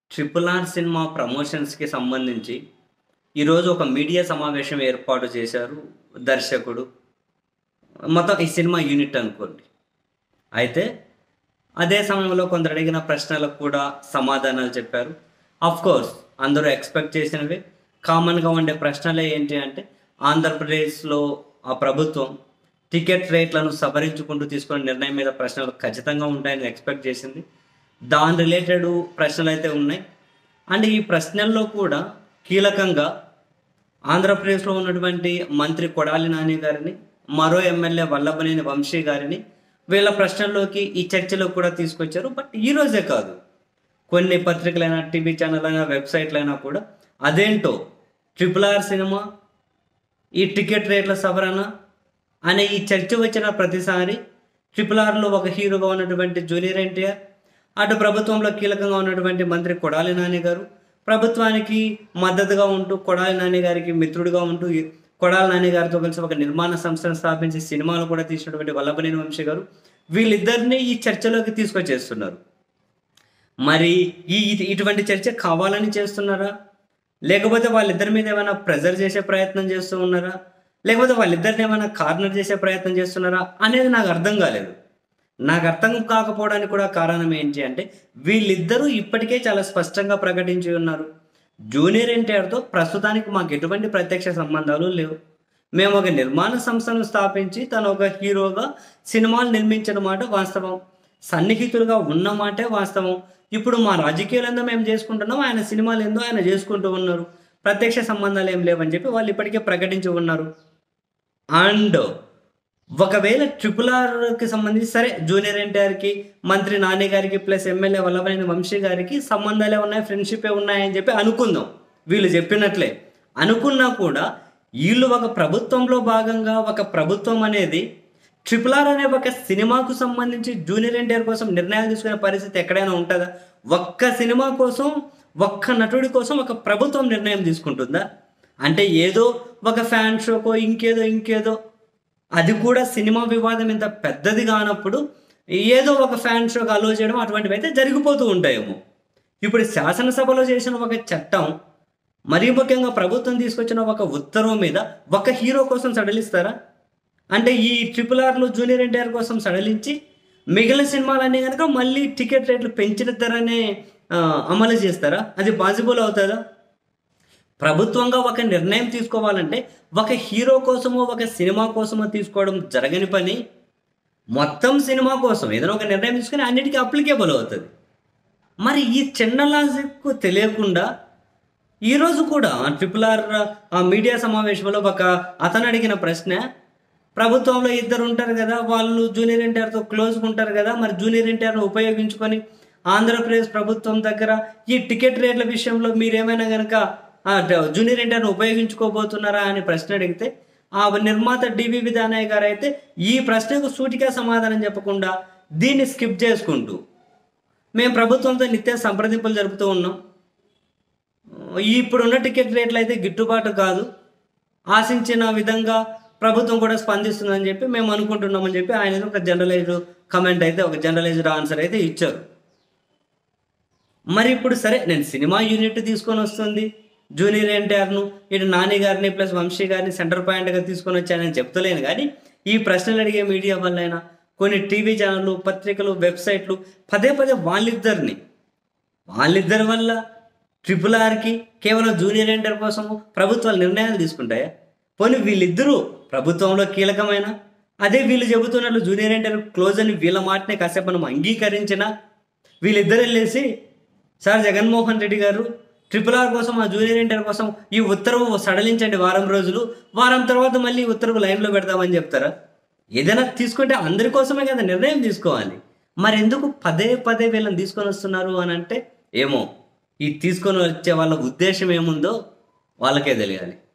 triple R cinema ప్రమోషన్స్కి సంబంధించి ఈరోజు ఒక మీడియా సమావేశం ఏర్పాటు చేశారు దర్శకుడు మొత్తం ఈ సినిమా యూనిట్ అనుకోండి అయితే అదే సమయంలో కొందరు అడిగిన ప్రశ్నలకు కూడా సమాధానాలు చెప్పారు అఫ్ కోర్స్ అందరూ ఎక్స్పెక్ట్ చేసినవి కామన్గా ఉండే ప్రశ్నలే ఏంటి అంటే ఆంధ్రప్రదేశ్లో ఆ ప్రభుత్వం టికెట్ రేట్లను సవరించుకుంటూ తీసుకున్న నిర్ణయం మీద ప్రశ్నలు ఖచ్చితంగా ఉంటాయని ఎక్స్పెక్ట్ చేసింది దాని రిలేటెడ్ ప్రశ్నలు అయితే ఉన్నాయి అండ్ ఈ ప్రశ్నల్లో కూడా కీలకంగా ఆంధ్రప్రదేశ్లో ఉన్నటువంటి మంత్రి కొడాలి నాని గారిని మరో ఎమ్మెల్యే వల్లభనేని వంశీ గారిని వీళ్ళ ప్రశ్నల్లోకి ఈ చర్చలో కూడా తీసుకొచ్చారు బట్ ఈ రోజే కాదు కొన్ని పత్రికలైనా టీవీ ఛానల్ అయినా వెబ్సైట్లైనా కూడా అదేంటో ట్రిపుల్ ఆర్ సినిమా ఈ టికెట్ రేట్ల సవరణ అనే ఈ చర్చ వచ్చిన ప్రతిసారి ట్రిపుల్ ఆర్లో ఒక హీరోగా ఉన్నటువంటి జూనియర్ ఎన్టీఆర్ అటు ప్రభుత్వంలో కీలకంగా ఉన్నటువంటి మంత్రి కొడాలి నాని గారు ప్రభుత్వానికి మద్దతుగా ఉంటూ కొడాలి నాని గారికి మిత్రుడిగా ఉంటూ ఈ కొడాలి నాని గారితో కలిసి ఒక నిర్మాణ సంస్థను స్థాపించి సినిమాలు కూడా తీసినటువంటి వల్లభనేని వంశీ గారు వీళ్ళిద్దరిని ఈ చర్చలోకి తీసుకొచ్చేస్తున్నారు మరి ఈ ఇటు- ఇటువంటి చర్చ కావాలని చేస్తున్నారా లేకపోతే వాళ్ళిద్దరి మీద ఏమైనా ప్రెజర్ చేసే ప్రయత్నం చేస్తూ ఉన్నారా లేకపోతే వాళ్ళిద్దరిని ఏమైనా కార్నర్ చేసే ప్రయత్నం చేస్తున్నారా అనేది నాకు అర్థం కాలేదు నాకు అర్థం కాకపోవడానికి కూడా కారణం ఏంటి అంటే వీళ్ళిద్దరూ ఇప్పటికే చాలా స్పష్టంగా ప్రకటించి ఉన్నారు జూనియర్ ఎన్టీఆర్తో ప్రస్తుతానికి మాకు ఎటువంటి ప్రత్యక్ష సంబంధాలు లేవు మేము ఒక నిర్మాణ సంస్థను స్థాపించి తను ఒక హీరోగా సినిమాలు నిర్మించిన మాట వాస్తవం సన్నిహితులుగా ఉన్న మాటే వాస్తవం ఇప్పుడు మా రాజకీయాలు ఏందో మేము చేసుకుంటున్నాం ఆయన సినిమాలు ఏందో ఆయన చేసుకుంటూ ఉన్నారు ప్రత్యక్ష సంబంధాలు ఏం లేవని చెప్పి వాళ్ళు ఇప్పటికే ప్రకటించి ఉన్నారు అండ్ ఒకవేళ ట్రిపుల్ ఆర్కి సంబంధించి సరే జూనియర్ ఎన్టీఆర్కి మంత్రి నాని గారికి ప్లస్ ఎమ్మెల్యే వల్లభనేని వంశీ గారికి సంబంధాలే ఉన్నాయి ఫ్రెండ్షిపే ఉన్నాయని చెప్పి అనుకుందాం వీళ్ళు చెప్పినట్లే అనుకున్నా కూడా వీళ్ళు ఒక ప్రభుత్వంలో భాగంగా ఒక ప్రభుత్వం అనేది ట్రిపుల్ ఆర్ అనే ఒక సినిమాకు సంబంధించి జూనియర్ ఎన్టీఆర్ కోసం నిర్ణయాలు తీసుకునే పరిస్థితి ఎక్కడైనా ఉంటుందా ఒక్క సినిమా కోసం ఒక్క నటుడి కోసం ఒక ప్రభుత్వం నిర్ణయం తీసుకుంటుందా అంటే ఏదో ఒక ఫ్యాన్ షోకో ఇంకేదో ఇంకేదో అది కూడా సినిమా వివాదం ఇంత పెద్దది కానప్పుడు ఏదో ఒక ఫ్యాన్ షోకి అలో చేయడం అటువంటివి అయితే జరిగిపోతూ ఉంటాయేమో ఇప్పుడు శాసనసభలో చేసిన ఒక చట్టం మరీ ముఖ్యంగా ప్రభుత్వం తీసుకొచ్చిన ఒక ఉత్తర్వు మీద ఒక హీరో కోసం సడలిస్తారా అంటే ఈ ట్రిపుల్ ఆర్లో జూనియర్ ఎన్టీఆర్ కోసం సడలించి మిగిలిన సినిమాలన్నీ కనుక మళ్ళీ టికెట్ రేట్లు పెంచిన ధరనే ఆ, అమలు చేస్తారా అది పాసిబుల్ అవుతుందా ప్రభుత్వంగా ఒక నిర్ణయం తీసుకోవాలంటే ఒక హీరో కోసమో ఒక సినిమా కోసమో తీసుకోవడం జరగని పని మొత్తం సినిమా కోసం ఏదైనా ఒక నిర్ణయం తీసుకుని అన్నిటికీ అప్లికేబుల్ అవుతుంది మరి ఈ చిన్న లాజిక్ తెలియకుండా ఈరోజు కూడా ట్రిపుల్ ఆర్ ఆ మీడియా సమావేశంలో ఒక అతను అడిగిన ప్రశ్న ప్రభుత్వంలో ఇద్దరు ఉంటారు కదా వాళ్ళు జూనియర్ ఎన్టీఆర్తో క్లోజ్గా ఉంటారు కదా మరి జూనియర్ ఎన్టీఆర్ను ఉపయోగించుకొని ఆంధ్రప్రదేశ్ ప్రభుత్వం దగ్గర ఈ టికెట్ రేట్ల విషయంలో మీరేమైనా కనుక జూనియర్ ఎన్టీఆర్ను ఉపయోగించుకోబోతున్నారా అని ప్రశ్న అడిగితే ఆ నిర్మాత డివి విధానయ్య గారు అయితే ఈ ప్రశ్నకు సూటిగా సమాధానం చెప్పకుండా దీన్ని స్కిప్ చేసుకుంటూ మేము ప్రభుత్వంతో నిత్య సంప్రదింపులు జరుపుతూ ఉన్నాం ఇప్పుడున్న టికెట్ రేట్లు అయితే గిట్టుబాటు కాదు ఆశించిన విధంగా ప్రభుత్వం కూడా స్పందిస్తుందని చెప్పి మేము అనుకుంటున్నామని చెప్పి ఆయన ఒక జనరలైజ్డ్ కమెంట్ అయితే ఒక జనరలైజ్డ్ ఆన్సర్ అయితే ఇచ్చారు మరి ఇప్పుడు సరే నేను సినిమా యూనిట్ తీసుకొని వస్తుంది జూనియర్ ఎన్టీఆర్ను ఇటు నాని గారిని ప్లస్ వంశీ గారిని సెంటర్ పాయింట్గా తీసుకొని వచ్చానని చెప్తలేను కానీ ఈ ప్రశ్నలు అడిగే మీడియా వల్లైనా కొన్ని టీవీ ఛానళ్ళు పత్రికలు వెబ్సైట్లు పదే పదే వాళ్ళిద్దరిని వాళ్ళిద్దరి వల్ల ట్రిపుల్ ఆర్కి కేవలం జూనియర్ ఎన్టీఆర్ కోసము ప్రభుత్వాలు నిర్ణయాలు తీసుకుంటాయా పోనీ వీళ్ళిద్దరూ ప్రభుత్వంలో కీలకమైన అదే వీళ్ళు చెబుతున్నట్లు జూనియర్ ఎన్టీఆర్ క్లోజ్ అని వీళ్ళ మాటనే కాసేపు మనం అంగీకరించిన వీళ్ళిద్దరు వెళ్ళేసి సార్ జగన్మోహన్ రెడ్డి గారు ట్రిపుల్ ఆర్ కోసం ఆ జూనియర్ ఎన్టీఆర్ కోసం ఈ ఉత్తర్వు సడలించండి వారం రోజులు వారం తర్వాత మళ్ళీ ఈ ఉత్తర్వు లైన్లో పెడతామని చెప్తారా ఏదైనా తీసుకుంటే అందరి కోసమే కదా నిర్ణయం తీసుకోవాలి మరి ఎందుకు పదే పదే వీళ్ళని తీసుకొని వస్తున్నారు అని అంటే ఏమో ఈ తీసుకొని వచ్చే వాళ్ళ ఉద్దేశం ఏముందో వాళ్ళకే తెలియాలి